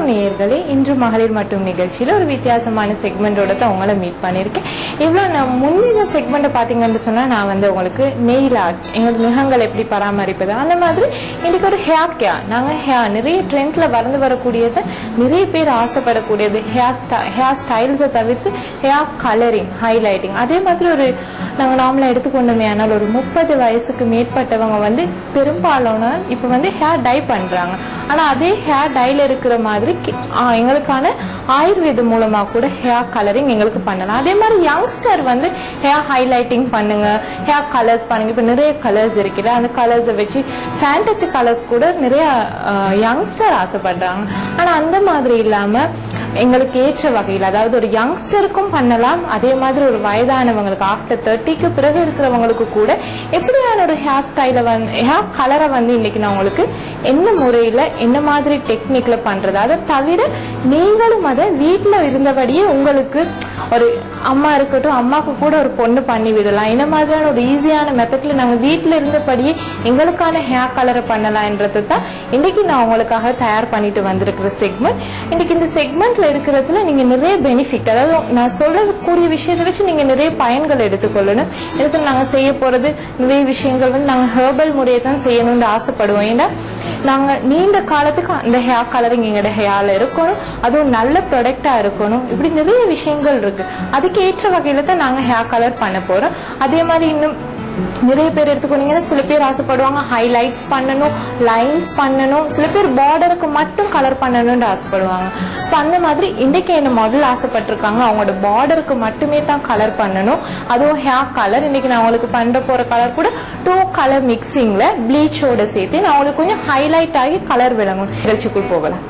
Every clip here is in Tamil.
வணக்கம் நேயர்களே இன்று மகளிர் மட்டும் நிகழ்ச்சியில ஒரு வித்தியாசமான செக்மெண்டோட தான் உங்களை மீட் பண்ணியிருக்கேன் இவ்வளவு நான் முன்னின செக்மெண்ட் பாத்தீங்கன்னு சொன்னா நான் வந்து உங்களுக்கு நெயில் ஆர்ட் எங்களோட நுகங்கள் எப்படி பராமரிப்பது அந்த மாதிரி இன்னைக்கு ஒரு ஹேர் கேர் நாங்க hair நிறைய ட்ரெண்ட்ல வளர்ந்து வரக்கூடியது நிறைய பேர் ஆசைப்படக்கூடியது ஹேர் ஹேர் ஸ்டைல்ஸை தவிர்த்து ஹேர் கலரிங் ஹைலைட்டிங் அதே மாதிரி ஒரு நாங்க நார்மலா எடுத்துக்கொண்டோமே ஆனால் ஒரு முப்பது வயசுக்கு மேற்பட்டவங்க வந்து பெரும்பாலான இப்ப வந்து ஹேர் டை பண்றாங்க ஆனா அதே ஹேர் டைல இருக்கிற மாதிரி கி- ஆ, எங்களுக்கான ஆயுர்வேதம் மூலமா கூட ஹேர் கலரிங் எங்களுக்கு பண்ணலாம் அதே மாதிரி யங்ஸ்டர் வந்து ஹேர் ஹைலைட்டிங் பண்ணுங்க ஹேர் கலர்ஸ் பண்ணுங்க இப்ப நிறைய கலர்ஸ் இருக்குது அந்த கலர்ஸை வச்சு ஃபேண்டசி கலர்ஸ் கூட நிறைய யங்ஸ்டர் ஆசைப்படுறாங்க ஆனா அந்த மாதிரி இல்லாம எங்களுக்கு ஏற்ற வகையில் அதாவது ஒரு யங்ஸ்டருக்கும் பண்ணலாம் அதே மாதிரி ஒரு வயதானவங்களுக்கு ஆஃப்டர் தேர்ட்டிக்கு பிறகு இருக்கிறவங்களுக்கு கூட எப்படியான ஒரு ஹேர் ஸ்டைல வந்து ஹேர் கலரை வந்து இன்னைக்கு நான் உங்களுக்கு என்ன முறையில என்ன மாதிரி டெக்னிக்ல பண்றது அதை தவிர நீங்களும் அதை வீட்டுல இருந்தபடியே உங்களுக்கு ஒரு அம்மா இருக்கட்டும் அம்மாக்கு கூட ஒரு பொண்ணு பண்ணி விடலாம் என்ன மாதிரியான ஒரு ஈஸியான மெத்தட்ல நாங்க வீட்டுல இருந்தபடியே எங்களுக்கான ஹேர் கலரை பண்ணலாம்ன்றது தான் இன்னைக்கு நான் உங்களுக்காக தயார் பண்ணிட்டு வந்திருக்கிற செக்மெண்ட் இன்னைக்கு இந்த செக்மெண்ட்ல இருக்கிறதுல நீங்க நிறைய பெனிஃபிட் அதாவது நான் சொல்லக்கூடிய விஷயத்தை வச்சு நீங்க நிறைய பயன்கள் எடுத்துக்கொள்ளணும் என்ன சொல்ல நாங்க செய்ய போறது நிறைய விஷயங்கள் வந்து நாங்க ஹெர்பல் முறையை தான் செய்யணும்னு ஆசைப்படுவோம் ஏன்னா நாங்க நீண்ட காலத்துக்கு அந்த ஹேர் கலரிங் எங்களோட ஹேர்ல இருக்கணும் அதுவும் நல்ல ப்ராடக்டா இருக்கணும் இப்படி நிறைய விஷயங்கள் இருக்கு அதுக்கு ஏற்ற வகையில தான் நாங்க ஹேர் கலர் பண்ண போறோம் அதே மாதிரி இன்னும் நிறைய பேர் எடுத்துக்கோனீங்கன்னா சில பேர் ஆசைப்படுவாங்க ஹைலைட்ஸ் பண்ணணும் லைன்ஸ் பண்ணணும் சில பேர் பார்டருக்கு மட்டும் கலர் பண்ணணும்னு ஆசைப்படுவாங்க இப்போ அந்த மாதிரி இன்னைக்கு என்ன மாடல் ஆசைப்பட்டிருக்காங்க அவங்களோட பார்டருக்கு மட்டுமே தான் கலர் பண்ணணும் அதுவும் ஹேர் கலர் இன்னைக்கு நான் அவங்களுக்கு பண்ற போற கலர் கூட டூ கலர் மிக்சிங்ல ப்ளீச்சோட சேர்த்து நான் அவங்களுக்கு கொஞ்சம் ஹைலைட் ஆகி கலர் விளங்கும் நிகழ்ச்சிக்குள் போகலாம்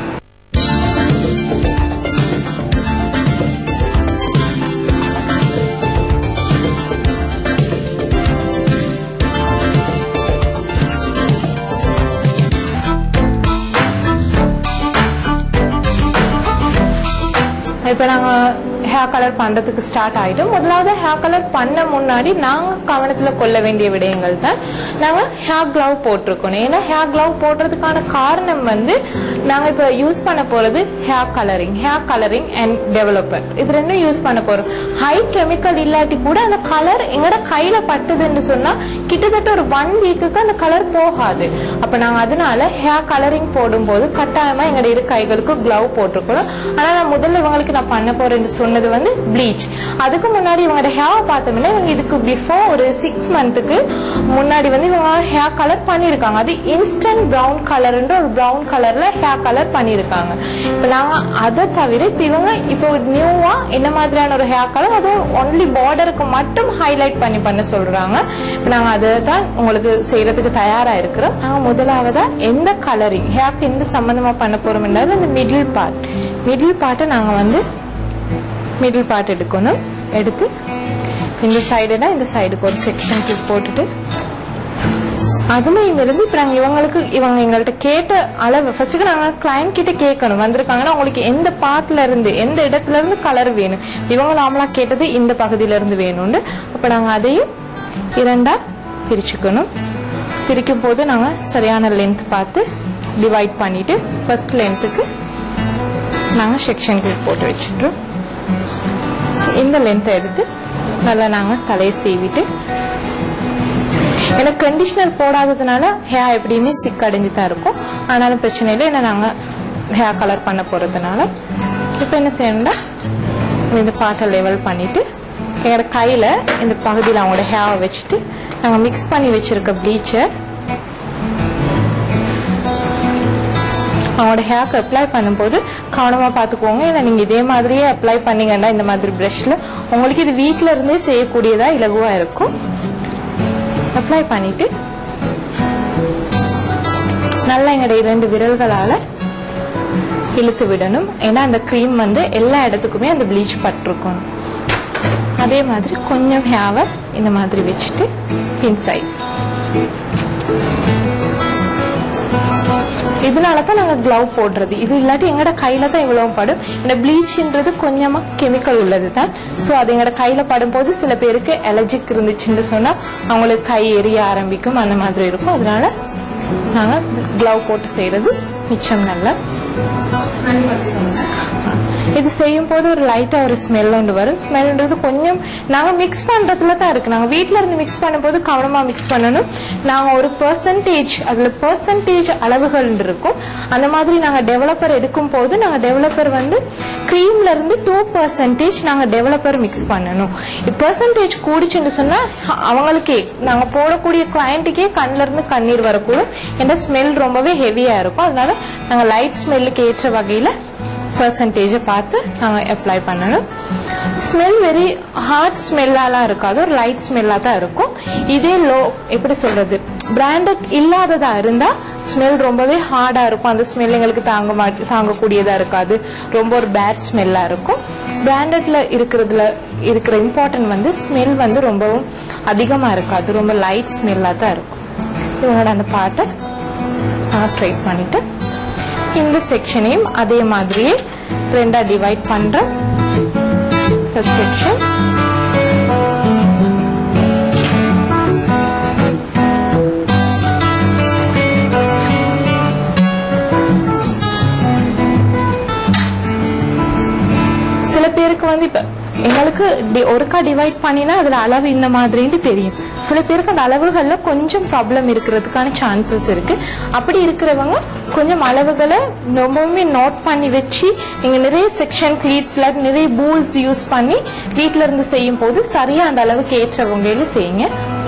இப்போ நாங்க ஹேர் கலர் பண்றதுக்கு ஸ்டார்ட் ஆயிட்டோம் முதலாவது ஹேர் கலர் பண்ண முன்னாடி நாங்க கவனத்துல கொள்ள வேண்டிய விடயங்கள் தான் நாங்க ஹேர் கிளவ் போட்டிருக்கணும் ஏன்னா ஹேர் கிளவ் போடுறதுக்கான காரணம் வந்து நாங்க இப்ப யூஸ் பண்ண போறது hair colouring hair colouring and developer இது ரெண்டும் யூஸ் பண்ண போறோம் ஹை கெமிக்கல் இல்லாட்டி கூட அந்த கலர் எங்கட கையில பட்டுதுன்னு சொன்னா கிட்டத்தட்ட ஒரு ஒன் வீக்குக்கு அந்த கலர் போகாது அப்ப நாங்க அதனால ஹேர் கலரிங் போடும்போது கட்டாயமா எங்கட இரு கைகளுக்கு கிளவ் போட்டிருக்கணும் ஆனா நான் முதல்ல இவங்களுக்கு நான் பண்ண போறேன்னு சொன்னது வந்து ப்ளீச் அதுக்கு முன்னாடி இவங்களோட ஹேர் பார்த்தோம்னா இவங்க இதுக்கு பிஃபோர் ஒரு சிக்ஸ் மந்த்துக்கு முன்னாடி வந்து இவங்க ஹேர் கலர் பண்ணியிருக்காங்க அது இன்ஸ்டன்ட் பிரவுன் கலர்ன்ற ஒரு பிரவுன் கலர்ல ஹேர் கலர் பண்ணியிருக்காங்க இப்ப நாங்க அதை தவிர இப்ப இவங்க இப்போ நியூவா என்ன மாதிரியான ஒரு ஹேர் கலர் அதுவும் ஒன்லி பார்டருக்கு மட்டும் ஹைலைட் பண்ணி பண்ண சொல்றாங்க இப்ப நாங்க அதை தான் உங்களுக்கு செய்யறதுக்கு தயாரா இருக்கிறோம் நாங்க முதலாவதா எந்த கலரிங் ஹேர்க்கு எந்த சம்பந்தமா பண்ண போறோம் அந்த மிடில் பார்ட் மிடில் பார்ட்டை நாங்க வந்து மிடில் பார்ட் எடுக்கணும் எடுத்து இந்த சைடுனா இந்த சைடுக்கு ஒரு செக்ஷன் கிளிப் போட்டுட்டு அதுல இருந்து இப்ப நாங்க இவங்களுக்கு இவங்க எங்கள்கிட்ட கேட்ட அளவு ஃபர்ஸ்ட் நாங்க கிளைண்ட் கிட்ட கேட்கணும் வந்திருக்காங்கன்னா உங்களுக்கு எந்த பார்ட்ல இருந்து எந்த இடத்துல இருந்து கலர் வேணும் இவங்க நார்மலா கேட்டது இந்த பகுதியில இருந்து வேணும்னு அப்ப நாங்க அதையும் இரண்டா பிரிச்சுக்கணும் பிரிக்கும் போது நாங்க சரியான லென்த் பார்த்து டிவைட் பண்ணிட்டு ஃபர்ஸ்ட் லென்த்துக்கு நாங்க செக்ஷன் கிளிப் போட்டு வச்சுட்டோம் இந்த லென்த்தை எடுத்து நல்லா நாங்க தலையை சீவிட்டு எனக்கு கண்டிஷனர் போடாததுனால ஹேர் எப்படியுமே சிக் அடைஞ்சு தான் இருக்கும் ஆனாலும் பிரச்சனை இல்லை ஏன்னா நாங்க ஹேர் கலர் பண்ண போறதுனால இப்போ என்ன செய்யணும்னா இந்த பாட்டை லெவல் பண்ணிட்டு எங்களோட கையில இந்த பகுதியில் அவங்களோட ஹேரை வச்சுட்டு நாங்க மிக்ஸ் பண்ணி வச்சிருக்க ப்ளீச்சை அவங்களோட ஹேர்க்கு அப்ளை பண்ணும்போது கவனமா பார்த்துக்கோங்க ஏன்னா நீங்க இதே மாதிரியே அப்ளை பண்ணீங்கன்னா இந்த மாதிரி ப்ரஷ்ல உங்களுக்கு இது வீட்ல இருந்தே செய்யக்கூடியதா இலகுவா இருக்கும் அப்ளை பண்ணிட்டு நல்லா எங்களுடைய இரண்டு விரல்களால இழுத்து விடணும் ஏன்னா அந்த க்ரீம் வந்து எல்லா இடத்துக்குமே அந்த ப்ளீச் பட்டிருக்கணும் அதே மாதிரி கொஞ்சம் ஹேவை இந்த மாதிரி வச்சுட்டு இன்சைட் இதனால தான் நாங்க க்ளவ் போடுறது இது இல்லாட்டி எங்கட கையில தான் இவ்வளவு படும் இந்த ப்ளீச்ன்றது கொஞ்சமா கெமிக்கல் உள்ளது தான் ஸோ அது எங்கட கையில படும்போது சில பேருக்கு அலர்ஜிக் இருந்துச்சுன்னு சொன்னா அவங்களுக்கு கை எரிய ஆரம்பிக்கும் அந்த மாதிரி இருக்கும் அதனால நாங்க க்ளவ் போட்டு செய்யறது மிச்சம் நல்ல ஸ்மெல் பத்தி சொல்லுங்க இது செய்யும் போது ஒரு லைட்டா ஒரு ஸ்மெல் ஒன்று வரும் ஸ்மெல்ன்றது கொஞ்சம் நாங்க மிக்ஸ் பண்றதுல தான் இருக்கு நாங்க வீட்ல இருந்து மிக்ஸ் பண்ணும்போது கவனமா மிக்ஸ் பண்ணணும் நாங்க ஒரு பெர்சன்டேஜ் அதுல பெர்சன்டேஜ் அளவுகள் இருக்கும் அந்த மாதிரி நாங்க டெவலப்பர் எடுக்கும் போது நாங்க டெவலப்பர் வந்து க்ரீம்ல இருந்து டூ பர்சன்டேஜ் நாங்க டெவலப்பர் மிக்ஸ் பண்ணணும் பெர்சன்டேஜ் கூடிச்சுன்னு சொன்னா அவங்களுக்கே நாங்க போடக்கூடிய கிளையண்ட்டுக்கே கண்ணுல இருந்து கண்ணீர் வரக்கூடும் என்ற ஸ்மெல் ரொம்பவே ஹெவியா இருக்கும் அதனால நாங்க லைட் ஸ்மெல்லுக்கு ஏற்ற வகையில பர்சன்டேஜை பார்த்து நாங்கள் அப்ளை பண்ணணும் ஸ்மெல் வெரி ஹார்ட் ஸ்மெல்லாலாம் இருக்காது ஒரு லைட் ஸ்மெல்லாக தான் இருக்கும் இதே லோ எப்படி சொல்றது பிராண்டட் இல்லாததா இருந்தா ஸ்மெல் ரொம்பவே ஹார்டா இருக்கும் அந்த ஸ்மெல் எங்களுக்கு தாங்க மாட்டி தாங்கக்கூடியதா இருக்காது ரொம்ப ஒரு பேட் ஸ்மெல்லா இருக்கும் பிராண்டட்ல இருக்கிறதுல இருக்கிற இம்பார்ட்டன்ட் வந்து ஸ்மெல் வந்து ரொம்பவும் அதிகமா இருக்காது ரொம்ப லைட் ஸ்மெல்லா தான் இருக்கும் இவங்களோட அந்த பாட்டை நான் ஸ்ட்ரைட் பண்ணிட்டு இந்த செக்ஷனையும் அதே மாதிரியே ரெண்டா டிவைட் பண்றேன் ஃபர்ஸ்ட் செக்ஷன் சில பேருக்கு வந்து இப்ப எங்களுக்கு டி- ஒருக்கா டிவைட் பண்ணினா அதுல அளவு இந்த மாதிரின்னு தெரியும் சில பேருக்கு அந்த அளவுகள்ல கொஞ்சம் ப்ராப்ளம் இருக்கிறதுக்கான சான்சஸ் இருக்கு அப்படி இருக்கிறவங்க கொஞ்சம் அளவுகளை ரொம்பவுமே நோட் பண்ணி வச்சு நீங்க நிறைய செக்ஷன் கிளீப்ஸ்ல நிறைய பூல்ஸ் யூஸ் பண்ணி வீட்ல இருந்து செய்யும் போது சரியா அந்த அளவுக்கு ஏற்றவங்க செய்யுங்க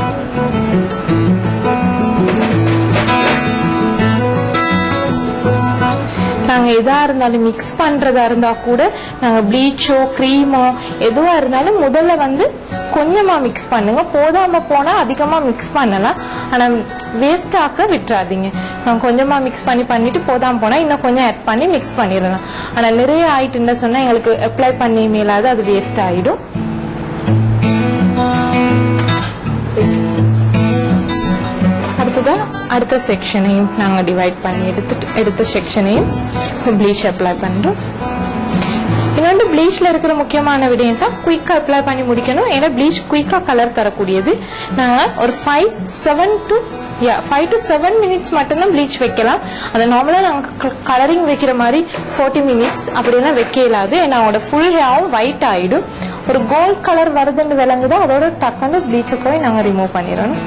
நாங்க எதா இருந்தாலும் மிக்ஸ் பண்றதா இருந்தா கூட நாங்க ப்ளீச்சோ க்ரீமோ எதுவா இருந்தாலும் முதல்ல வந்து கொஞ்சமா மிக்ஸ் பண்ணுங்க போதாம போனா அதிகமா மிக்ஸ் பண்ணலாம் ஆனா வேஸ்ட் ஆக்க விட்டுறாதீங்க நாங்க கொஞ்சமா மிக்ஸ் பண்ணி பண்ணிட்டு போதாம போனா இன்னும் கொஞ்சம் ஆட் பண்ணி மிக்ஸ் பண்ணிடலாம் ஆனா நிறைய ஆயிட்டுன்னு சொன்னா எங்களுக்கு அப்ளை பண்ணி மேலாது அது வேஸ்ட் ஆயிடும் அடுத்ததா அடுத்த செக்ஷனையும் நாங்க டிவைட் பண்ணி எடுத்துட்டு எடுத்த செக்ஷனையும் ப்ளீச் அப்ளை பண்றோம் இன்னொன்று ப்ளீச்ல இருக்கிற முக்கியமான விடயம் தான் குயிக்கா அப்ளை பண்ணி முடிக்கணும் ஏன்னா ப்ளீச் குயிக்கா கலர் தரக்கூடியது நாங்க ஒரு five seven to five to seven minutes மட்டும்தான் ப்ளீச் வைக்கலாம் அதை நார்மலா நாங்க கலரிங் வைக்கிற மாதிரி ஃபோர்ட்டி மினிட்ஸ் அப்படிலாம் வைக்க இயலாது ஏன்னா அவங்களோட ஃபுல் ஹேரும் ஒயிட் ஆயிடும் ஒரு கோல்ட் கலர் வருதுன்னு விளங்குதோ அதோட டக்குன்னு ப்ளீச்சை போய் நாங்க ரிமூவ் பண்ணிடணும்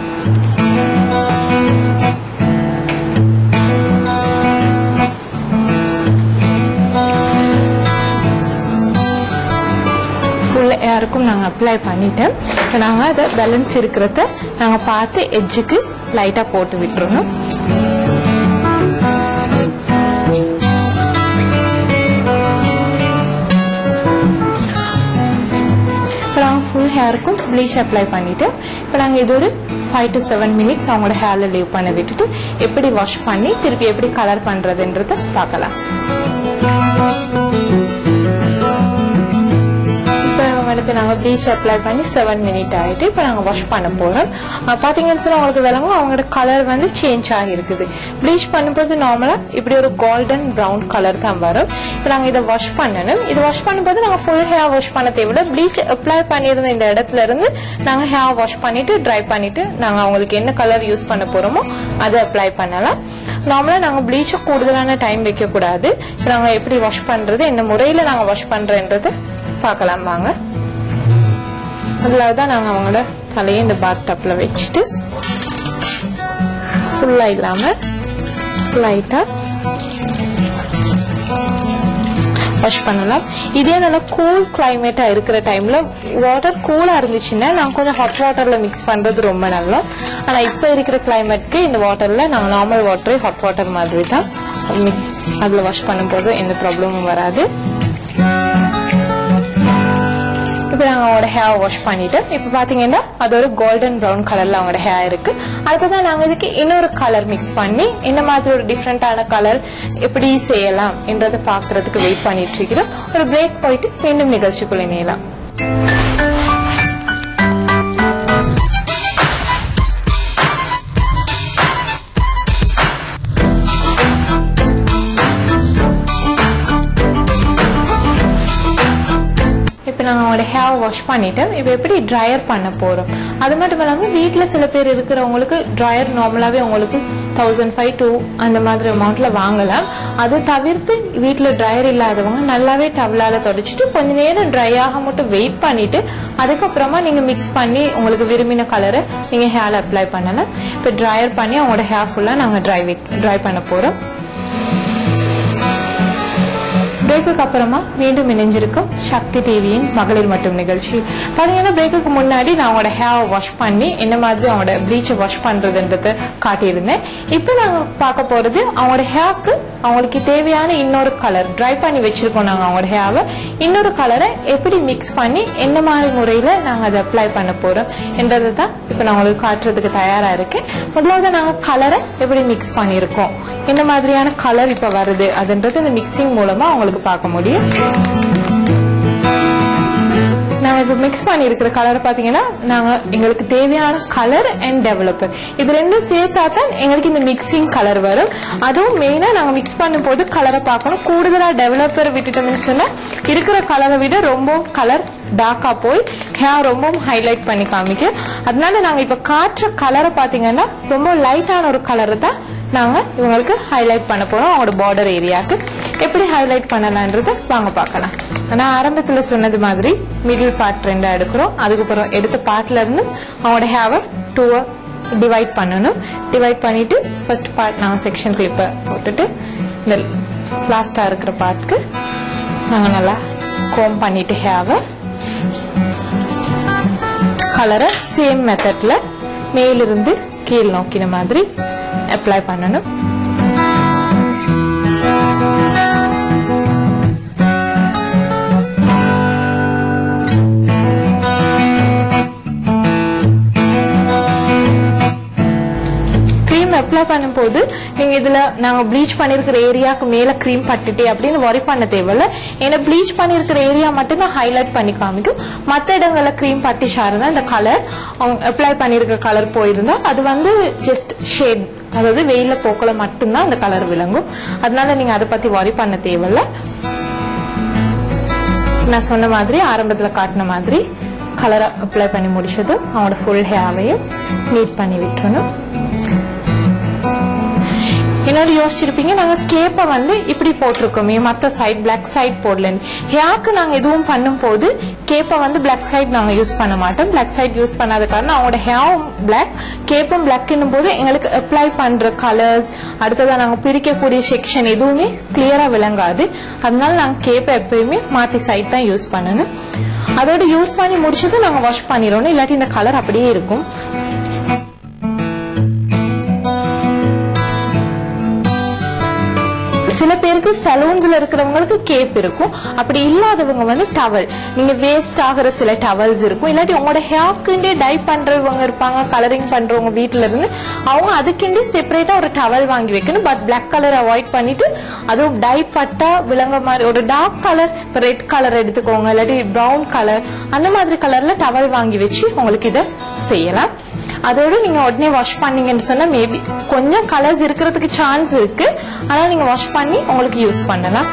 ஃபுல் யாருக்கும் நாங்கள் அப்ளை பண்ணிட்டோம் இப்போ நாங்கள் அதை பேலன்ஸ் இருக்கிறத நாங்கள் பார்த்து எட்ஜுக்கு லைட்டாக போட்டு விட்டுறணும் இப்போ நாங்கள் ஃபுல் ஹேருக்கும் ப்ளீச் அப்ளை பண்ணிட்டு இப்போ நாங்கள் இது ஒரு ஃபைவ் டு செவன் மினிட்ஸ் அவங்களோட ஹேரில் லீவ் பண்ண விட்டுட்டு எப்படி வாஷ் பண்ணி திருப்பி எப்படி கலர் பண்ணுறதுன்றத பார்க்கலாம் இப்போ வந்துட்டு நாங்கள் ப்ளீச் அப்ளை பண்ணி செவன் மினிட் ஆகிட்டு இப்போ நாங்கள் வாஷ் பண்ண போகிறோம் பார்த்தீங்கன்னு சொன்னால் உங்களுக்கு விளங்கும் அவங்களோட கலர் வந்து சேஞ்ச் ஆகிருக்குது ப்ளீச் பண்ணும்போது நார்மலாக இப்படி ஒரு கோல்டன் ப்ரௌன் கலர் தான் வரும் இப்போ நாங்கள் இதை வாஷ் பண்ணணும் இது வாஷ் பண்ணும்போது நாங்கள் ஃபுல் ஹேர் வாஷ் பண்ண தேவையில்ல ப்ளீச் அப்ளை பண்ணியிருந்த இந்த இடத்துல இருந்து நாங்கள் ஹேர் வாஷ் பண்ணிட்டு ட்ரை பண்ணிட்டு நாங்கள் அவங்களுக்கு என்ன கலர் யூஸ் பண்ண போகிறோமோ அதை அப்ளை பண்ணலாம் நார்மலாக நாங்கள் ப்ளீச்சை கூடுதலான டைம் வைக்கக்கூடாது நாங்கள் எப்படி வாஷ் பண்ணுறது என்ன முறையில் நாங்கள் வாஷ் பண்ணுறேன்றது பார்க்கலாம் வாங்க அதில் தான் நாங்கள் அவங்களோட தலையை இந்த பாத் டப்பில் வச்சுட்டு ஃபுல்லாக இல்லாமல் லைட்டாக வாஷ் பண்ணலாம் இதே நல்லா கூல் கிளைமேட்டா இருக்கிற டைம்ல வாட்டர் கூலா இருந்துச்சுன்னா நாங்க கொஞ்சம் ஹாட் வாட்டர்ல மிக்ஸ் பண்றது ரொம்ப நல்லா ஆனா இப்ப இருக்கிற கிளைமேட்க்கு இந்த வாட்டர்ல நாங்க நார்மல் வாட்டரே ஹாட் வாட்டர் மாதிரி தான் mix- அதுல வாஷ் பண்ணும்போது எந்த ப்ராப்ளமும் வராது இப்போ நாங்கள் அவங்களோட ஹேர் வாஷ் பண்ணிட்டு இப்போ பார்த்தீங்கன்னா அது ஒரு கோல்டன் ப்ரௌன் கலர்ல அவங்களோட ஹேர் இருக்கு அடுத்ததான் நாங்கள் இதுக்கு இன்னொரு கலர் மிக்ஸ் பண்ணி இந்த மாதிரி ஒரு டிஃப்ரெண்டான கலர் எப்படி செய்யலாம் என்றதை பார்க்கறதுக்கு வெயிட் பண்ணிட்டு இருக்கிறோம் ஒரு பிரேக் போயிட்டு மீண்டும் நிகழ்ச்சிக்குள்ள இணையலாம் இப்போ நாங்கள் அவங்களோட ஹேர் வாஷ் பண்ணிட்டோம் இப்போ எப்படி ட்ரையர் பண்ண போறோம் அது மட்டும் இல்லாமல் வீட்டில் சில பேர் இருக்கிறவங்களுக்கு ட்ரையர் நார்மலாகவே உங்களுக்கு தௌசண்ட் ஃபைவ் டூ அந்த மாதிரி அமௌண்ட்ல வாங்கலாம் அது தவிர்த்து வீட்டில் ட்ரையர் இல்லாதவங்க நல்லாவே டவலால தொடச்சிட்டு கொஞ்ச நேரம் ட்ரை ஆக மட்டும் வெயிட் பண்ணிட்டு அதுக்கப்புறமா நீங்க மிக்ஸ் பண்ணி உங்களுக்கு விரும்பின கலரை நீங்க ஹேர்ல அப்ளை பண்ணலாம் இப்போ ட்ரையர் பண்ணி அவங்களோட ஹேர் ஃபுல்லா நாங்க ட்ரை ட்ரை பண்ண போறோம் பிரேக்குக்கு அப்புறமா மீண்டும் இணைஞ்சிருக்கும் சக்தி டிவியின் மகளிர் மட்டும் நிகழ்ச்சி பாத்தீங்கன்னா பிரேக்குக்கு முன்னாடி நான் அவங்களோட ஹேர் வாஷ் பண்ணி என்ன மாதிரி அவங்களோட ப்ளீச்சை வாஷ் பண்றதுன்றத காட்டியிருந்தேன் இப்போ நாங்க பார்க்க போறது அவங்களோட ஹேர்க்கு அவங்களுக்கு தேவையான இன்னொரு கலர் ட்ரை பண்ணி வச்சிருக்கோம் நாங்க அவங்களோட ஹேவை இன்னொரு கலரை எப்படி மிக்ஸ் பண்ணி என்ன மாதிரி முறையில நாங்க அதை அப்ளை பண்ண போறோம் என்றதை தான் இப்போ நான் உங்களுக்கு காட்டுறதுக்கு தயாரா இருக்கேன் முதலாவது நாங்க கலரை எப்படி மிக்ஸ் பண்ணியிருக்கோம் என்ன மாதிரியான கலர் இப்ப வருது அதுன்றது இந்த மிக்சிங் மூலமா அவங்களுக்கு பார்க்க முடியும் நாங்க இப்போ மிக்ஸ் பண்ணியிருக்கிற கலர் பாத்தீங்கன்னா நாங்க எங்களுக்கு தேவையான கலர் அண்ட் டெவலப்பர் இது ரெண்டும் சேர்த்தா தான் எங்களுக்கு இந்த மிக்சிங் கலர் வரும் அதுவும் மெயினா நாங்க மிக்ஸ் பண்ணும்போது கலரை பார்க்கணும் கூடுதலா டெவலப்பர் விட்டுட்டோம்னு சொன்னா இருக்கிற கலரை விட ரொம்ப கலர் டார்க்கா போய் ஹேர் ரொம்பவும் ஹைலைட் பண்ணி காமிக்கும் அதனால நாங்க இப்ப காட்டுற கலரை பாத்தீங்கன்னா ரொம்ப லைட்டான ஒரு கலர் தான் நாங்க இவங்களுக்கு ஹைலைட் பண்ண போறோம் அவங்களோட பார்டர் ஏரியாவுக்கு எப்படி ஹைலைட் பண்ணலான்றத வாங்க பார்க்கலாம் நான் ஆரம்பத்துல சொன்னது மாதிரி மிடில் பார்ட் ரெண்டா எடுக்கிறோம் அதுக்கப்புறம் எடுத்த பார்ட்ல இருந்து அவங்களோட ஹேவை டூவை டிவைட் பண்ணணும் டிவைட் பண்ணிட்டு ஃபர்ஸ்ட் பார்ட் நாங்கள் செக்ஷன் கிளிப்பை போட்டுட்டு இந்த லாஸ்டா இருக்கிற பார்ட்க்கு நாங்கள் நல்லா கோம் பண்ணிட்டு ஹேவை கலரை சேம் மெத்தட்ல மேலிருந்து கீழ் நோக்கின மாதிரி அப்ளை பண்ணணும் க்ரீம் அப்ளை பண்ணும்போது நீங்க இதுல நாங்க ப்ளீச் பண்ணிருக்கிற ஏரியாக்கு மேல க்ரீம் பட்டுட்டே அப்படின்னு worry பண்ண தேவையில்ல ஏன்னா ப்ளீச் பண்ணிருக்கிற ஏரியா மட்டும் தான் ஹைலைட் பண்ணி காமிக்கும் மத்த இடங்கள்ல க்ரீம் பட்டிச்சாருன்னா இந்த கலர் அப்ளை பண்ணிருக்கிற கலர் போயிருந்தா அது வந்து ஜஸ்ட் ஷேட் அதாவது வெயில போக்கல மட்டும்தான் அந்த கலர் விளங்கும் அதனால நீங்க அதை பத்தி worry பண்ண தேவையில்ல நான் சொன்ன மாதிரி ஆரம்பத்துல காட்டின மாதிரி கலரை அப்ளை பண்ணி முடிச்சதும் அவனோட ஃபுல் ஹேவையும் நீட் பண்ணி விட்டுறணும் என்னோட யோசிச்சிருப்பீங்க நாங்க கேப்பை வந்து இப்படி போட்டிருக்கோமே மத்த சைட் பிளாக் சைட் போடலன்னு ஹேர்க்கு நாங்க எதுவும் பண்ணும்போது கேப்பை வந்து பிளாக் சைட் நாங்க யூஸ் பண்ண மாட்டோம் பிளாக் சைட் யூஸ் பண்ணாத காரணம் அவங்களோட ஹேரும் பிளாக் கேப்பும் பிளாக்னும் போது எங்களுக்கு அப்ளை பண்ற கலர்ஸ் அடுத்ததா நாங்க பிரிக்கக்கூடிய செக்ஷன் எதுவுமே கிளியரா விளங்காது அதனால நாங்க கேப்பை எப்பயுமே மாத்தி சைட் தான் யூஸ் பண்ணணும் அதோட யூஸ் பண்ணி முடிச்சதும் நாங்க வாஷ் பண்ணிடணும் இல்லாட்டி இந்த கலர் அப்படியே இருக்கும் சில பேருக்கு சலூன்ஸ்ல இருக்கிறவங்களுக்கு கேப் இருக்கும் அப்படி இல்லாதவங்க வந்து டவல் நீங்க வேஸ்ட் ஆகுற சில டவல்ஸ் இருக்கும் இல்லாட்டி உங்களோட ஹேர்க்குண்டே டை பண்றவங்க இருப்பாங்க கலரிங் பண்றவங்க வீட்ல இருந்து அவங்க அதுக்குண்டே செப்பரேட்டா ஒரு டவல் வாங்கி வைக்கணும் பட் பிளாக் கலர் அவாய்ட் பண்ணிட்டு அதுவும் டை பட்டா விளங்க மாதிரி ஒரு டார்க் கலர் ரெட் கலர் எடுத்துக்கோங்க இல்லாட்டி ப்ரௌன் கலர் அந்த மாதிரி கலர்ல டவல் வாங்கி வச்சு உங்களுக்கு இதை செய்யலாம் அதோட நீங்க உடனே வாஷ் பண்ணீங்கன்னு சொன்னா மேபி கொஞ்சம் கலர்ஸ் இருக்கிறதுக்கு சான்ஸ் இருக்கு ஆனா நீங்க வாஷ் பண்ணி உங்களுக்கு யூஸ் பண்ணலாம்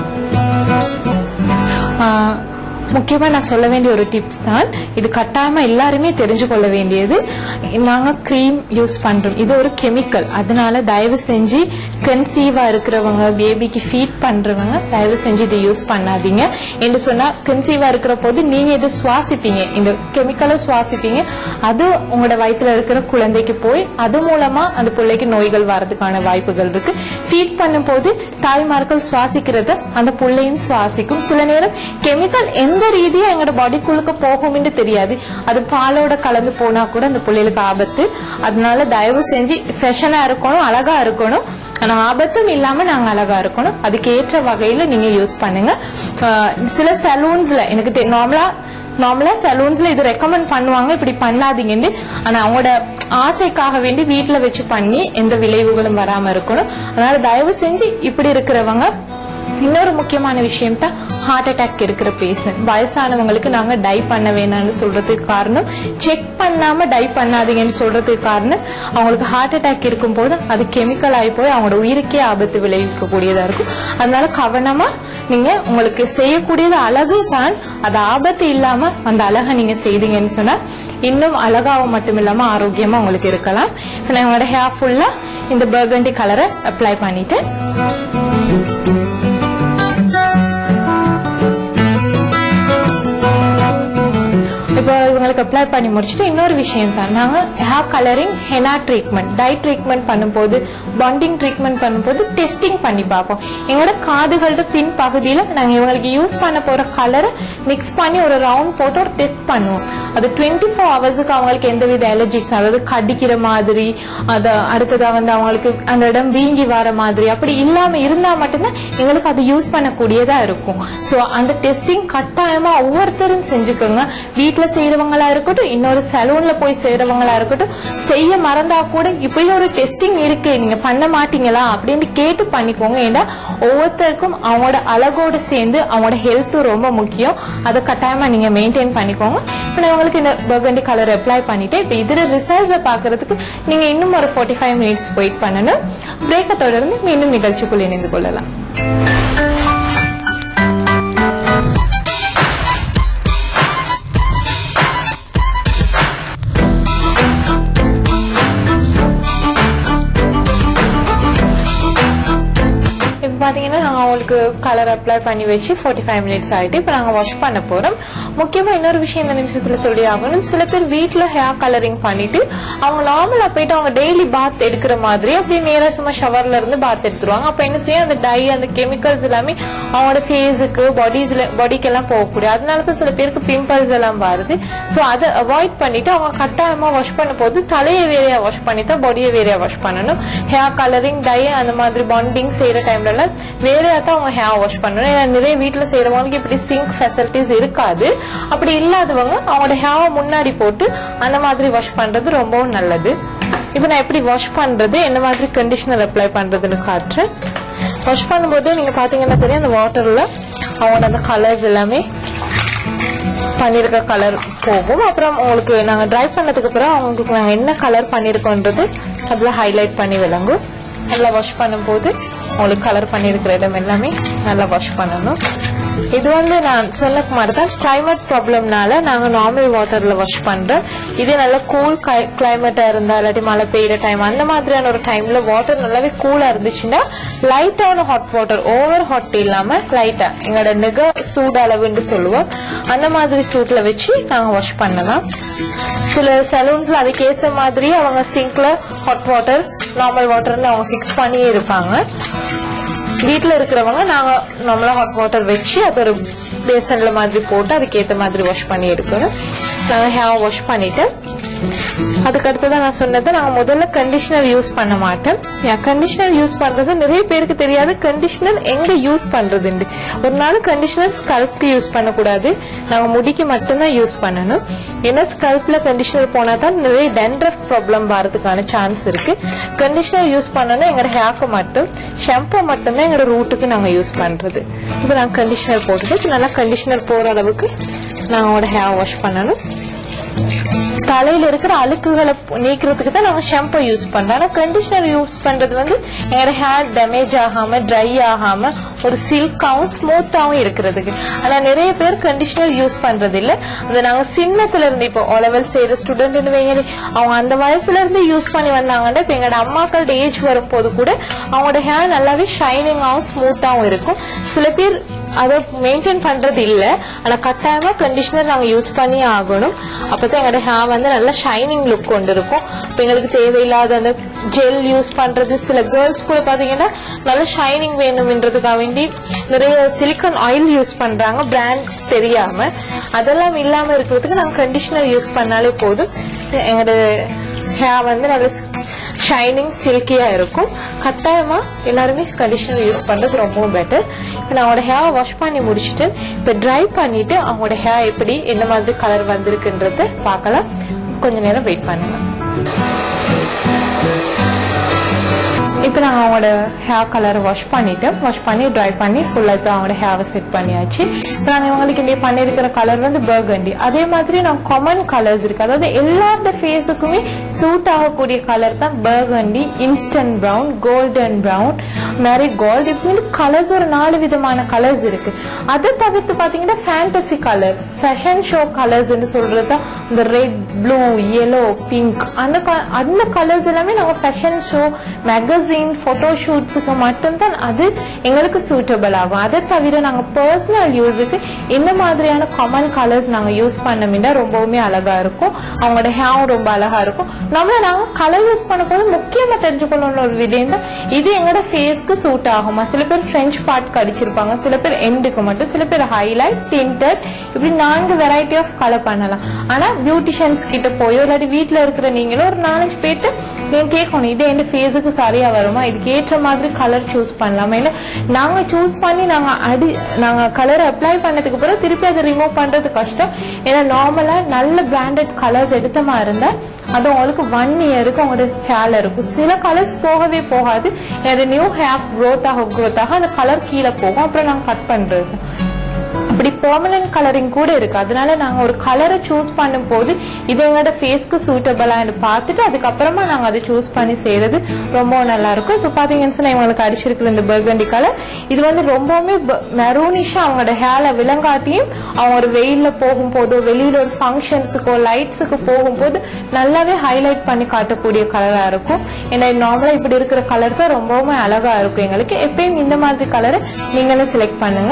ஆஹ், முக்கியமா நான் சொல்ல வேண்டிய ஒரு டிப்ஸ் தான் இது கட்டாயமா எல்லாருமே தெரிஞ்சு கொள்ள வேண்டியது நாங்க க்ரீம் யூஸ் பண்றோம் இது ஒரு கெமிக்கல் அதனால தயவு செஞ்சு கன்சீவா இருக்கிறவங்க பேபிக்கு ஃபீட் பண்றவங்க தயவு செஞ்சு இதை யூஸ் பண்ணாதீங்க என்று சொன்னா கன்சீவா இருக்கிற போது நீங்க இதை சுவாசிப்பீங்க இந்த கெமிக்கலை சுவாசிப்பீங்க அது உங்களோட வயித்துல இருக்கிற குழந்தைக்கு போய் அது மூலமா அந்த பிள்ளைக்கு நோய்கள் வர்றதுக்கான வாய்ப்புகள் இருக்கு ஃபீட் பண்ணும்போது தாய்மார்கள் சுவாசிக்கிறத அந்த பிள்ளையும் சுவாசிக்கும் சில நேரம் கெமிக்கல் எந்த ரீதியா எங்களோட பாடிக்குள்ளுக்கு போகும்னு தெரியாது அது பாலோட கலந்து போனா கூட அந்த பிள்ளைகளுக்கு ஆபத்து அதனால தயவு செஞ்சு ஃபெஷனா இருக்கணும் அழகா இருக்கணும் ஆனா ஆபத்தும் இல்லாம நாங்க அழகா இருக்கணும் அதுக்கு ஏற்ற வகையில நீங்க யூஸ் பண்ணுங்க ஆஹ் சில சலூன்ஸ்ல எனக்கு நார்மலா நார்மலா சலூன்ஸ்ல இது ரெக்கமெண்ட் பண்ணுவாங்க இப்படி பண்ணாதீங்கன்னு ஆனா அவங்களோட ஆசைக்காக வேண்டி வீட்ல வச்சு பண்ணி எந்த விளைவுகளும் வராம இருக்கணும் அதனால தயவு செஞ்சு இப்படி இருக்கிறவங்க இன்னொரு முக்கியமான விஷயம் தான் ஹார்ட் அட்டாக் இருக்கிற பேஷண்ட் வயசானவங்களுக்கு நாங்க டை பண்ண வேணாம்னு சொல்றதுக்கு காரணம் செக் பண்ணாம டை பண்ணாதீங்கன்னு சொல்றதுக்கு காரணம் அவங்களுக்கு ஹார்ட் அட்டாக் இருக்கும்போது அது கெமிக்கல் ஆகி போய் அவங்களோட உயிருக்கே ஆபத்து விளைவிக்கக்கூடியதா இருக்கும் அதனால கவனமா நீங்க உங்களுக்கு செய்யக்கூடியது அழகு தான் அது ஆபத்து இல்லாம அந்த அழகை நீங்க செய்தீங்கன்னு சொன்னா இன்னும் அழகாவும் மட்டும் இல்லாம ஆரோக்கியமா உங்களுக்கு இருக்கலாம் இப்ப நான் உங்களோட ஹேர் ஃபுல்லா இந்த பர்கண்டி கலரை அப்ளை பண்ணிட்டேன் இப்போ இவங்களுக்கு அப்ளை பண்ணி முடிச்சுட்டு இன்னொரு விஷயம் தான் நாங்க hair colouring henna treatment dye treatment பண்ணும்போது பாண்டிங் ட்ரீட்மெண்ட் பண்ணும்போது டெஸ்டிங் பண்ணி பார்ப்போம் எங்களோட காதுகளோட பின் பகுதியில நாங்க இவங்களுக்கு யூஸ் பண்ண போற கலரை மிக்ஸ் பண்ணி ஒரு ரவுண்ட் போட்டு ஒரு டெஸ்ட் பண்ணுவோம் அது டுவெண்ட்டி ஃபோர் ஹவர்ஸுக்கு அவங்களுக்கு எந்தவித அலர்ஜிக்ஸ் அதாவது கடிக்கிற மாதிரி அது அடுத்ததா வந்து அவங்களுக்கு அந்த இடம் வீங்கி வர மாதிரி அப்படி இல்லாம இருந்தா மட்டும்தான் எங்களுக்கு அது யூஸ் பண்ணக்கூடியதா இருக்கும் சோ அந்த டெஸ்டிங் கட்டாயமா ஒவ்வொருத்தரும் செஞ்சுக்கோங்க வீட்ல செய்யறவங்களா இருக்கட்டும் இன்னொரு சலூன்ல போய் செய்யறவங்களா இருக்கட்டும் செய்ய மறந்தா கூட இப்படி ஒரு டெஸ்டிங் இருக்கு நீங்க பண்ண மாட்டீங்களா அப்படின்னு கேட்டு பண்ணிக்கோங்க ஏன்னா ஒவ்வொருத்தருக்கும் அவங்களோட அழகோடு சேர்ந்து அவங்களோட ஹெல்த்தும் ரொம்ப முக்கியம் அதை கட்டாயமா நீங்க மெயின்டைன் பண்ணிக்கோங்க இப்போ நான் உங்களுக்கு இந்த பர்கண்டி கலர் அப்ளை பண்ணிட்டு இப்போ இதுல ரிசல்ட்ஸை பாக்குறதுக்கு நீங்க இன்னும் ஒரு 45 ஃபைவ் மினிட்ஸ் வெயிட் பண்ணணும் பிரேக்கை தொடர்ந்து மீண்டும் நிகழ்ச்சிக்குள் இணைந்து கொள்ளலாம் இப்போ பார்த்தீங்கன்னா நாங்கள் அவங்களுக்கு கலர் அப்ளை பண்ணி வச்சு ஃபார்ட்டி ஃபைவ் மினிட்ஸ் ஆகிட்டு இப்போ நாங்கள் வாஷ் பண்ண போகிறோம் முக்கியமாக இன்னொரு விஷயம் இந்த நிமிஷத்தில் சொல்லி ஆகணும் சில பேர் வீட்டில் ஹேர் கலரிங் பண்ணிட்டு அவங்க நார்மலாக போயிட்டு அவங்க டெய்லி பாத் எடுக்கிற மாதிரி அப்படியே நேராக சும்மா ஷவர்ல இருந்து பாத் எடுத்துருவாங்க அப்போ என்ன செய்யும் அந்த டை அந்த கெமிக்கல்ஸ் எல்லாமே அவங்களோட ஃபேஸுக்கு பாடிஸ்ல பாடிக்கெல்லாம் போகக்கூடிய அதனால தான் சில பேருக்கு பிம்பிள்ஸ் எல்லாம் வருது ஸோ அதை அவாய்ட் பண்ணிட்டு அவங்க கட்டாயமாக வாஷ் பண்ணும் போது தலையை வேறையா வாஷ் பண்ணி தான் பாடியை வேறையா வாஷ் பண்ணணும் ஹேர் கலரிங் டை அந்த மாதிரி பாண்டிங் செய்யற டைம்ல எல்லாம் வேறையா தான் அவங்க ஹேர் வாஷ் பண்ணணும் ஏன்னா நிறைய வீட்டுல செய்யறவங்களுக்கு இப்படி சிங்க் ஃபெசிலிட்டிஸ் இருக்காது அப்படி இல்லாதவங்க அவங்களோட ஹேர் முன்னாடி போட்டு அந்த மாதிரி வாஷ் பண்றது ரொம்பவும் நல்லது இப்போ நான் எப்படி வாஷ் பண்றது என்ன மாதிரி கண்டிஷனர் அப்ளை பண்றதுன்னு காட்டுறேன் வாஷ் பண்ணும்போது நீங்க பாத்தீங்கன்னா தெரியும் அந்த வாட்டர்ல அவங்களோட அந்த கலர்ஸ் எல்லாமே பண்ணிருக்க கலர் போகும் அப்புறம் உங்களுக்கு நாங்க ட்ரை பண்ணதுக்கு அப்புறம் அவங்களுக்கு நாங்க என்ன கலர் பண்ணிருக்கோன்றது அதுல ஹைலைட் பண்ணி விளங்கும் நல்லா வாஷ் பண்ணும்போது உங்களுக்கு கலர் பண்ணிருக்கிற இடம் எல்லாமே நல்லா வாஷ் பண்ணணும் இது வந்து நான் சொன்ன மாதிரி தான் கிளைமேட் ப்ராப்ளம்னால நாங்க நார்மல் வாட்டர்ல வாஷ் பண்றோம் இதே நல்ல கூல் கிளைமேட்டா இருந்தா இல்லாட்டி மழை பெய்யுற டைம் அந்த மாதிரியான ஒரு டைம்ல வாட்டர் நல்லாவே கூலா இருந்துச்சுன்னா லைட்டான ஹாட் வாட்டர் ஓவர் ஹாட் இல்லாம லைட்டா எங்களோட நிக சூடு அளவுன்னு சொல்லுவோம் அந்த மாதிரி சூட்ல வச்சு நாங்க வாஷ் பண்ணலாம் சில சலூன்ஸ்ல அதுக்கேற்ற மாதிரி அவங்க சிங்க்ல ஹாட் வாட்டர் நார்மல் வாட்டர்னு அவங்க ஃபிக்ஸ் பண்ணி இருப்பாங்க வீட்ல இருக்கிறவங்க நாங்க நார்மலா ஹாட் வாட்டர் வச்சு அது ஒரு பேசன்ல மாதிரி போட்டு அதுக்கேத்த மாதிரி வாஷ் பண்ணி எடுக்கணும் நாங்க ஹேர் வாஷ் பண்ணிட்டு அதுக்கு அடுத்ததான் நான் சொன்னது நாங்க முதல்ல கண்டிஷனர் யூஸ் பண்ண மாட்டேன் கண்டிஷனர் யூஸ் பண்றது நிறைய பேருக்கு தெரியாது கண்டிஷனர் எங்க யூஸ் பண்றதுண்டு ஒரு நாள் கண்டிஷனர் ஸ்கல்ப்க்கு யூஸ் பண்ணக்கூடாது நாங்க முடிக்கு மட்டும்தான் யூஸ் பண்ணணும் ஏன்னா ஸ்கல்ப்ல கண்டிஷனர் போனா தான் நிறைய டென்ட்ரஃப் ப்ராப்ளம் வரதுக்கான சான்ஸ் இருக்கு கண்டிஷனர் யூஸ் பண்ணணும் எங்களோட ஹேர்க்கு மட்டும் ஷாம்பு மட்டும்தான் எங்களோட ரூட்டுக்கு நாங்க யூஸ் பண்றது இப்போ நாங்க கண்டிஷனர் போட்டுட்டு நல்லா கண்டிஷனர் போற அளவுக்கு நாங்களோட ஹேர் வாஷ் பண்ணணும் தலையில இருக்கிற அழுக்குகளை நீக்கிறதுக்கு தான் நாங்க ஷாம்பு யூஸ் பண்றோம் ஆனா கண்டிஷனர் யூஸ் பண்றது வந்து எங்களோட ஹேர் டேமேஜ் ஆகாம ட்ரை ஆகாம ஒரு சில்காவும் ஸ்மூத்தாவும் இருக்கிறதுக்கு ஆனா நிறைய பேர் கண்டிஷனர் யூஸ் பண்றது இல்ல அது நாங்க சின்னத்துல இருந்து இப்போ லெவல் செய்யற ஸ்டூடெண்ட் வைங்க அவங்க அந்த வயசுல இருந்து யூஸ் பண்ணி வந்தாங்கன்னா இப்ப எங்களோட அம்மாக்களோட ஏஜ் வரும்போது கூட அவங்களோட ஹேர் நல்லாவே ஷைனிங்காவும் ஸ்மூத்தாவும் இருக்கும் சில பேர் அதை மெயின்டைன் பண்றது இல்ல ஆனா கட்டாயமா கண்டிஷனர் நாங்க யூஸ் பண்ணி ஆகணும் அப்பதான் எங்களோட ஹேர் வந்து நல்ல ஷைனிங் லுக் கொண்டு இருக்கும் இப்ப எங்களுக்கு தேவையில்லாத அந்த ஜெல் யூஸ் பண்றது சில கேர்ள்ஸ் கூட பாத்தீங்கன்னா நல்ல ஷைனிங் வேணும்ன்றதுக்காக வேண்டி நிறைய சிலிக்கான் ஆயில் யூஸ் பண்றாங்க பிராண்ட்ஸ் தெரியாம அதெல்லாம் இல்லாம இருக்கிறதுக்கு நாங்க கண்டிஷனர் யூஸ் பண்ணாலே போதும் எங்களோட ஹேர் வந்து நல்ல ஷைனிங் சில்கியா இருக்கும் கட்டாயமா எல்லாருமே கண்டிஷனர் யூஸ் பண்றது ரொம்பவும் பெட்டர் இப்போ நான் அவங்களோட ஹேர் வாஷ் பண்ணி முடிச்சுட்டு இப்போ ட்ரை பண்ணிட்டு அவங்களோட ஹேர் எப்படி என்ன மாதிரி கலர் வந்திருக்குன்றத பார்க்கலாம் கொஞ்ச நேரம் வெயிட் பண்ணுங்க இப்போ நாங்கள் அவங்களோட ஹேர் கலரை வாஷ் பண்ணிட்டோம் வாஷ் பண்ணி ட்ரை பண்ணி ஃபுல்லாக இப்போ அவங்களோட ஹேரை செட் பண்ணியாச்சு இப்போ நாங்கள் இவங்களுக்கு இங்கே பண்ணியிருக்கிற கலர் வந்து பர்கண்டி அதே மாதிரி நான் காமன் கலர்ஸ் இருக்கு அதாவது எல்லாரோட ஃபேஸுக்குமே சூட் ஆகக்கூடிய கலர் தான் burgundy instant brown golden brown marigold இப்படி கலர்ஸ் ஒரு நாலு விதமான கலர்ஸ் இருக்கு அதை தவிர்த்து பார்த்தீங்கன்னா ஃபேண்டசி கலர் ஃபேஷன் ஷோ கலர்ஸ்னு சொல்றது தான் இந்த ரெட் ப்ளூ yellow பிங்க் அந்த க- அந்த கலர்ஸ் எல்லாமே நாங்கள் ஃபேஷன் ஷோ மேகசின் ஃபோட்டோ ஷூட்ஸுக்கு மட்டும்தான் அது எங்களுக்கு சூட்டபிள் ஆகும் அதை தவிர நாங்கள் பர்சனல் யூஸுக்கு இந்த மாதிரியான காமன் கலர்ஸ் நாங்கள் யூஸ் பண்ணோம்னா ரொம்பவுமே அழகா இருக்கும் அவங்களோட ஹேர் ரொம்ப அழகா இருக்கும் நம்மள நாங்கள் கலர் யூஸ் பண்ணும்போது முக்கியமா தெரிஞ்சுக்கணும்னு ஒரு விதம் தான் இது எங்களோட ஃபேஸ்க்கு சூட் ஆகுமா சில பேர் ஃப்ரெஞ்ச் பார்ட் கடிச்சிருப்பாங்க சில பேர் எண்டுக்கு மட்டும் சில பேர் ஹைலைட் டிண்டர் இப்படி நான்கு வெரைட்டி ஆஃப் கலர் பண்ணலாம் ஆனா பியூட்டிஷியன்ஸ் கிட்ட போயோ இல்லாட்டி வீட்ல இருக்கிற நீங்களும் ஒரு நாலஞ்சு பேர்ட்டு நீங்க கேட்கணும் இது என் ஃபேஸுக்கு சரியா வருமா இதுக்கு ஏற்ற மாதிரி கலர் சூஸ் பண்ணலாமா இல்ல நாங்க சூஸ் பண்ணி நாங்க அடி நாங்க கலர் அப்ளை பண்ணதுக்கு பிறகு திருப்பி அதை ரிமூவ் பண்றது கஷ்டம் ஏன்னா நார்மலா நல்ல பிராண்டட் கலர்ஸ் எடுத்த மாதிரி இருந்தா அது உங்களுக்கு ஒன் இயருக்கு உங்களோட ஹேர்ல இருக்கும் சில கலர்ஸ் போகவே போகாது என்னோட நியூ ஹேர் growth ஆக growth ஆக அந்த கலர் கீழே போகும் அப்புறம் நாங்க கட் பண்றது அப்படி பெர்மனன்ட் கலரிங் கூட இருக்கு அதனால நாங்க ஒரு கலரை சூஸ் பண்ணும் போது இது எங்களோட ஃபேஸ்க்கு சூட்டபிளான்னு பார்த்துட்டு அதுக்கப்புறமா நாங்க அதை சூஸ் பண்ணி செய்யறது ரொம்ப நல்லா இருக்கும் இப்போ பாத்தீங்கன்னு சொன்னா இவங்களுக்கு அடிச்சிருக்கிற இந்த பர்கண்டி கலர் இது வந்து ரொம்பவுமே மெரூனிஷா அவங்களோட ஹேர்ல விளங்காட்டியும் அவங்க ஒரு வெயில்ல போகும்போதோ வெளியில ஒரு ஃபங்க்ஷன்ஸுக்கோ லைட்ஸுக்கு போகும்போது நல்லாவே ஹைலைட் பண்ணி காட்டக்கூடிய கலரா இருக்கும் ஏன்னா நார்மலா இப்படி இருக்கிற கலர் தான் ரொம்பவுமே அழகா இருக்கும் எங்களுக்கு எப்பயும் இந்த மாதிரி கலரை நீங்களும் செலக்ட் பண்ணுங்க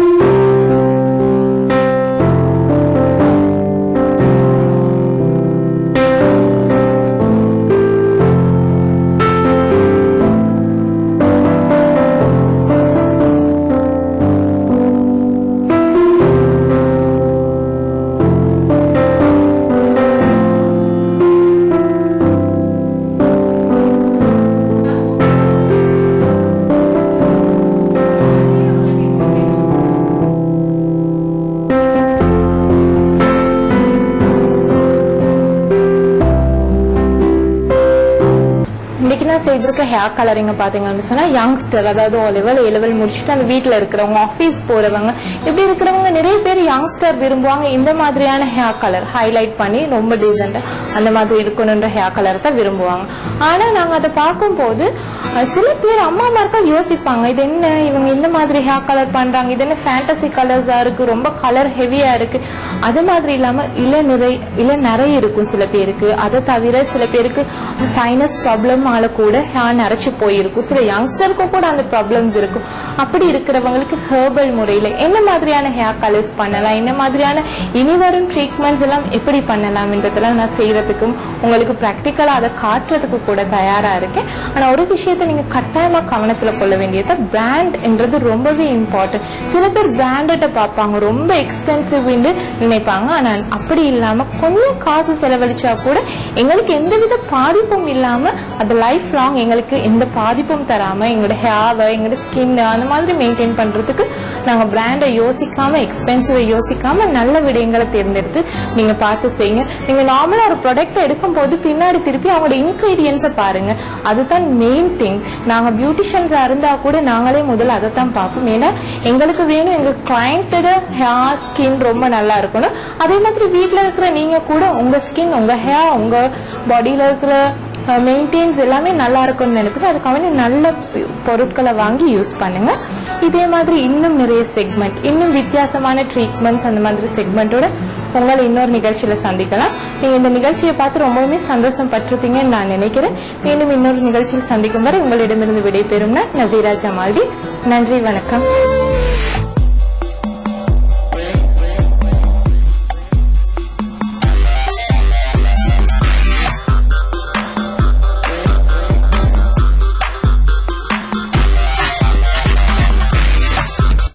இன்னைக்கு நான் செய்திருக்க ஹேர் கலரிங்க பாத்தீங்கன்னு சொன்னா யங்ஸ்டர் அதாவது ஓ லெவல் ஏ லெவல் முடிச்சுட்டு அந்த வீட்ல இருக்கிறவங்க ஆபீஸ் போறவங்க இப்படி இருக்கிறவங்க நிறைய பேர் யங்ஸ்டர் விரும்புவாங்க இந்த மாதிரியான ஹேர் கலர் ஹைலைட் பண்ணி ரொம்ப டீசெண்டா அந்த மாதிரி இருக்கணுன்ற ஹேர் கலர் தான் விரும்புவாங்க ஆனா நாங்க அதை பார்க்கும்போது அஹ், சில பேர் அம்மாமார்கள் யோசிப்பாங்க இது என்ன இவங்க இந்த மாதிரி ஹேர் கலர் பண்றாங்க இது என்ன ஃபேண்டசி கலர்ஸா இருக்கு ரொம்ப கலர் ஹெவியா இருக்கு அது மாதிரி இல்லாம இள நிறை இள நிறைய இருக்கும் சில பேருக்கு அதை தவிர சில பேருக்கு சைனஸ் ப்ராப்ளமால கூட ஹேர் நரைச்சு போயிருக்கும் சில யங்ஸ்டருக்கு கூட அந்த ப்ராப்ளம்ஸ் இருக்கும் அப்படி இருக்கிறவங்களுக்கு ஹெர்பல் முறையில என்ன மாதிரியான ஹேர் கலர்ஸ் பண்ணலாம் என்ன மாதிரியான இனி வரும் ட்ரீட்மெண்ட்ஸ் எல்லாம் எப்படி பண்ணலாம்ன்றதெல்லாம் நான் செய்யறதுக்கும் உங்களுக்கு ப்ராக்டிக்கலா அதை காட்டுறதுக்கு கூட தயாரா இருக்கேன் ஆனா ஒரு விஷயத்தை நீங்க கட்டாயமா கவனத்துல கொள்ள வேண்டியது பிராண்ட் என்றது ரொம்பவே இம்பார்ட்டன்ட் சில பேர் பிராண்டட்டை பார்ப்பாங்க ரொம்ப எக்ஸ்பென்சிவ்னு நினைப்பாங்க ஆனா அப்படி இல்லாம கொஞ்சம் காசு செலவழிச்சா கூட எங்களுக்கு எந்தவித பாதிப்பும் இல்லாம அது லைஃப் லாங் எங்களுக்கு எந்த பாதிப்பும் தராம எங்களோட ஹேவை எங்களோட ஸ்கின் அந்த மாதிரி மெயின்டைன் பண்றதுக்கு நாங்க பிராண்டை யோசிக்காம எக்ஸ்பென்சிவ் யோசிக்காம நல்ல விடயங்களை தேர்ந்தெடுத்து நீங்க பார்த்து செய்யுங்க நீங்க நார்மலா ஒரு ப்ராடக்ட் எடுக்கும் போது பின்னாடி திருப்பி அவங்களோட இன்கிரீடியன்ஸை பாருங்க அதுதான் மெயின் திங் நாங்க பியூட்டிஷியன்ஸா இருந்தா கூட நாங்களே முதல்ல அதை தான் பார்ப்போம் ஏன்னா எங்களுக்கு வேணும் எங்க கிளையண்டோட ஹேர் ஸ்கின் ரொம்ப நல்லா இருக்கணும் அதே மாதிரி வீட்ல இருக்கிற நீங்க கூட உங்க ஸ்கின் உங்க ஹேர் உங்க பாடியில இருக்கிற மெயின்டைன்ஸ் எல்லாமே நல்லா இருக்கும்னு நினைக்குது அதுக்காக நீ நல்ல பொருட்களை வாங்கி யூஸ் பண்ணுங்க இதே மாதிரி இன்னும் நிறைய செக்மெண்ட் இன்னும் வித்தியாசமான ட்ரீட்மெண்ட்ஸ் அந்த மாதிரி செக்மெண்ட்டோட உங்களை இன்னொரு நிகழ்ச்சியில சந்திக்கலாம் நீங்க இந்த நிகழ்ச்சியை பார்த்து ரொம்பவுமே சந்தோஷம் பட்டிருப்பீங்கன்னு நான் நினைக்கிறேன் மீண்டும் இன்னொரு நிகழ்ச்சியில் சந்திக்கும் வரை உங்களிடமிருந்து விடைபெறும் நான் நசீரா ஜமால்டி நன்றி வணக்கம்